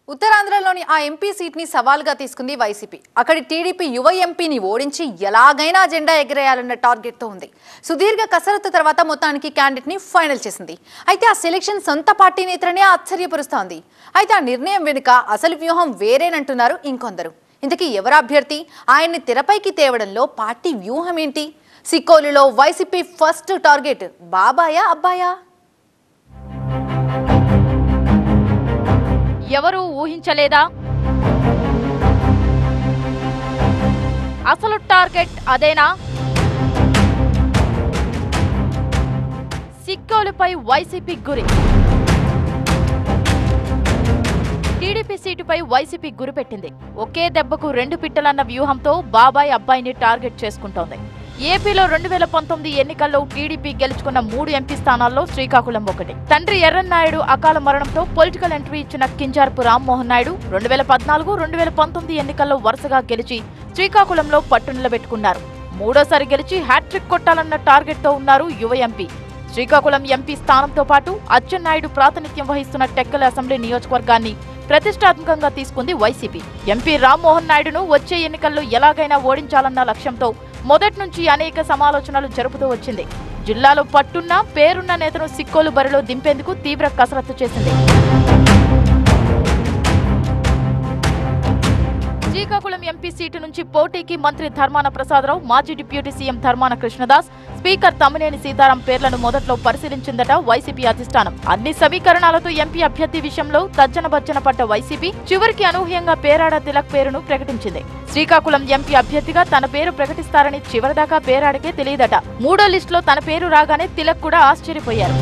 ఉత్తరాంధ్రలోని ఆ MP seat ని సవాల్గా తీసుకుంది వైసీపీ అక్కడి టీడీపీ యువ ఎంపీని ఓడించి ఎలాగైనా జెండా ఎగిరేయాలన్న టార్గెట్ తో ఉంది సుదీర్ఘ కసరత్తు తర్వాత మొత్తానికి క్యాండిడేట్ ని ఫైనల్ చేసింది అయితే ఆ సెలెక్షన్ సొంత పార్టీ నేతలనే ఆశ్చర్యపరుస్తోంది అయితే ఆ నిర్ణయం వెనుక అసలు వ్యూహం వేరేనంటున్నారు ఇంకొందరు ఇంతకీ ఎవరు అభ్యర్థి ఆయన్ని తెరపైకి తేవడంలో పార్టీ వ్యూహం ఏంటి సిక్కోలులో వైసీపీ ఫస్ట్ టార్గెట్ బాబాయా అబ్బాయా ఎవరూ ఊహించలేదా అసలు టార్గెట్ అదేనా సిక్కోలుపై వైసీపీ గురి టీడీపీ సీటుపై వైసీపీ గురిపెట్టింది ఒకే దెబ్బకు రెండు పిట్టలన్న వ్యూహంతో బాబాయ్ అబ్బాయిని టార్గెట్ చేసుకుంటోంది ఏపీలో రెండు వేల పంతొమ్మిది ఎన్నికల్లో టీడీపీ గెలుచుకున్న మూడు ఎంపీ స్థానాల్లో శ్రీకాకుళం ఒకటి తండ్రి ఎర్రన్నాయుడు అకాల మరణంతో పొలిటికల్ ఎంట్రీ ఇచ్చిన కింజార్పు రామ్మోహన్ నాయుడు రెండు వేల పద్నాలుగు రెండు వేల పంతొమ్మిది ఎన్నికల్లో వరుసగా గెలిచి శ్రీకాకుళంలో పట్టు నిలబెట్టుకున్నారు మూడోసారి గెలిచి హ్యాట్రిక్ కొట్టాలన్న టార్గెట్ తో ఉన్నారు యువ ఎంపీ శ్రీకాకుళం ఎంపీ స్థానంతో పాటు అచ్చెన్నాయుడు ప్రాతినిధ్యం వహిస్తున్న టెక్కల అసెంబ్లీ నియోజకవర్గాన్ని ప్రతిష్టాత్మకంగా తీసుకుంది వైసీపీ ఎంపీ రామ్మోహన్ నాయుడును వచ్చే ఎన్నికల్లో ఎలాగైనా ఓడించాలన్న లక్ష్యంతో మొదటి నుంచి అనేక సమాలోచనలు జరుపుతూ వచ్చింది జిల్లాలో పట్టున్న పేరున్న నేతను సిక్కోలు బరిలో దింపేందుకు తీవ్ర కసరత్తు చేసింది శ్రీకాకుళం ఎంపీ సీటు నుంచి పోటీకి మంత్రి ధర్మాన ప్రసాదరావు మాజీ deputy CM Dharmana Krishnadas speaker Tammineni Sitaram పేర్లను మొదట్లో పరిశీలించిందట వైసీపీ అధిష్టానం అన్ని సమీకరణాలతో ఎంపీ అభ్యర్థి విషయంలో తర్జన భర్జన పడ్డ వైసీపీ చివరికి అనూహ్యంగా పేరాడ తిలక్ పేరును ప్రకటించింది శ్రీకాకుళం ఎంపీ అభ్యర్థిగా తన పేరు ప్రకటిస్తారని చివరిదాకా పేరాడకే తెలియదట మూడో లిస్టులో తన పేరు రాగానే తిలక్ కూడా ఆశ్చర్యపోయారు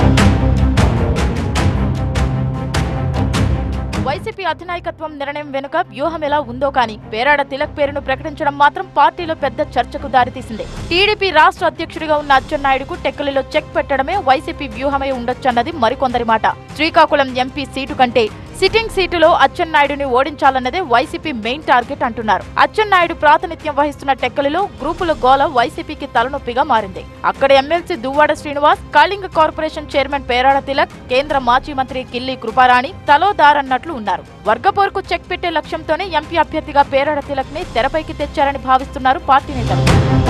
వైసీపీ అధినాయకత్వం నిర్ణయం వెనుక వ్యూహం ఎలా ఉందో కానీ పేరాడ తిలక్ పేరును ప్రకటించడం మాత్రం పార్టీలో పెద్ద చర్చకు దారితీసింది టీడీపీ రాష్ట్ర అధ్యక్షుడిగా ఉన్న అచ్చెన్నాయుడుకు టెక్కలిలో చెక్ పెట్టడమే వైసీపీ వ్యూహమై ఉండొచ్చన్నది మరికొందరి మాట శ్రీకాకుళం ఎంపీ సీటు కంటే సిట్టింగ్ సీటులో అచ్చెన్నాయుడుని ఓడించాలన్నదే వైసీపీ మెయిన్ టార్గెట్ అంటున్నారు అచ్చెన్నాయుడు ప్రాతినిధ్యం వహిస్తున్న టెక్కలిలో గ్రూపుల గోల వైసీపీకి తలనొప్పిగా మారింది అక్కడ MLC Duvvada Srinivas Kalinga corporation chairman Perada Tilak కేంద్ర మాజీ మంత్రి కిల్లి కృపారాణి తలో దారన్నట్లు ఉన్నారు వర్గపోరుకు చెక్ పెట్టే లక్ష్యంతోనే ఎంపీ అభ్యర్థిగా పేరాడ తిలక్ ని తెరపైకి తెచ్చారని భావిస్తున్నారు పార్టీ నేతలు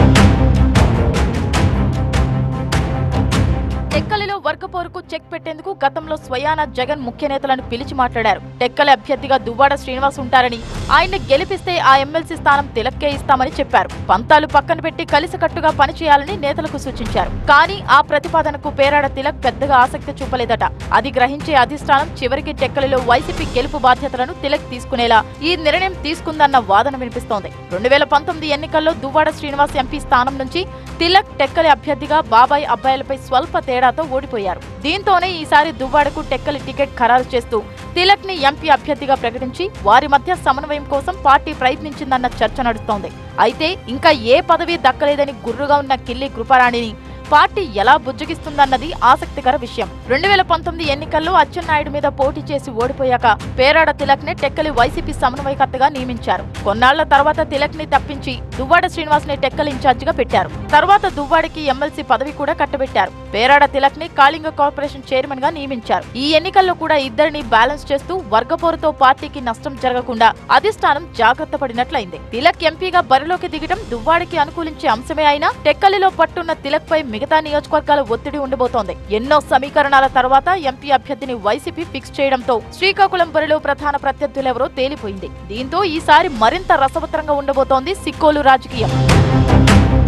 టెక్కలిలో వర్గపోరుకు చెక్ పెట్టేందుకు గతంలో స్వయాన జగన్ ముఖ్య నేతలను పిలిచి మాట్లాడారు టెక్కలి అభ్యర్థిగా దువ్వాడ శ్రీనివాస్ ఉంటారని ఆయన్ని గెలిపిస్తే ఆ ఎమ్మెల్సీ స్థానం తిలక్కే ఇస్తామని చెప్పారు పంతాలు పక్కన పెట్టి కలిసికట్టుగా పనిచేయాలని నేతలకు సూచించారు కానీ ఆ ప్రతిపాదనకు పేరాడ తిలక్ పెద్దగా ఆసక్తి చూపలేదట అది గ్రహించే అధిష్టానం చివరికి టెక్కలిలో వైసీపీ గెలుపు బాధ్యతలను తిలక్ తీసుకునేలా ఈ నిర్ణయం తీసుకుందన్న వాదన వినిపిస్తోంది రెండు వేల పంతొమ్మిది ఎన్నికల్లో దువ్వాడ శ్రీనివాస్ ఎంపీ స్థానం నుంచి తిలక్ టెక్కలి అభ్యర్థిగా బాబాయ్ అబ్బాయిలపై స్వల్ప తేడాతో ఓడిపోయారు దీంతోనే ఈసారి దువ్వాడకు టెక్కలి టికెట్ ఖరారు చేస్తూ తిలక్ ని ఎంపీ అభ్యర్థిగా ప్రకటించి వారి మధ్య సమన్వయం కోసం పార్టీ ప్రయత్నించిందన్న చర్చ నడుస్తోంది అయితే ఇంకా ఏ పదవి దక్కలేదని గుర్రుగా ఉన్న కిల్లి కృపారాణిని పార్టీ ఎలా బుజ్జగిస్తుందన్నది ఆసక్తికర విషయం రెండు వేల పంతొమ్మిది ఎన్నికల్లో అచ్చెన్నాయుడు మీద పోటీ చేసి ఓడిపోయాక పేరాడ తిలక్ ని టెక్కలి వైసీపీ సమన్వయకర్తగా నియమించారు కొన్నాళ్ల తర్వాత తిలక్ ని తప్పించి దువ్వాడ శ్రీనివాస్ ని టెక్కలి ఇన్ఛార్జ్ గా పెట్టారు తర్వాత దువ్వాడికి ఎమ్మెల్సీ పదవి కూడా కట్టబెట్టారు పేరాడ తిలక్ ని కాళింగ కార్పొరేషన్ చైర్మన్ గా నియమించారు ఈ ఎన్నికల్లో కూడా ఇద్దరిని బ్యాలెన్స్ చేస్తూ వర్గపోరుతో పార్టీకి నష్టం జరగకుండా అధిష్టానం జాగ్రత్త పడినట్లయింది తిలక్ ఎంపీగా బరిలోకి దిగడం దువ్వాడికి అనుకూలించే అంశమే అయినా టెక్కలిలో పట్టున్న తిలక్ పై మిగతా నియోజకవర్గాల ఒత్తిడి ఉండబోతోంది ఎన్నో సమీకరణాల తర్వాత ఎంపీ అభ్యర్థిని వైసీపీ ఫిక్స్ చేయడంతో శ్రీకాకుళం బరిలో ప్రధాన ప్రత్యర్థులెవరో తేలిపోయింది దీంతో ఈసారి మరింత రసవత్తరంగా ఉండబోతోంది సిక్కోలు రాజకీయం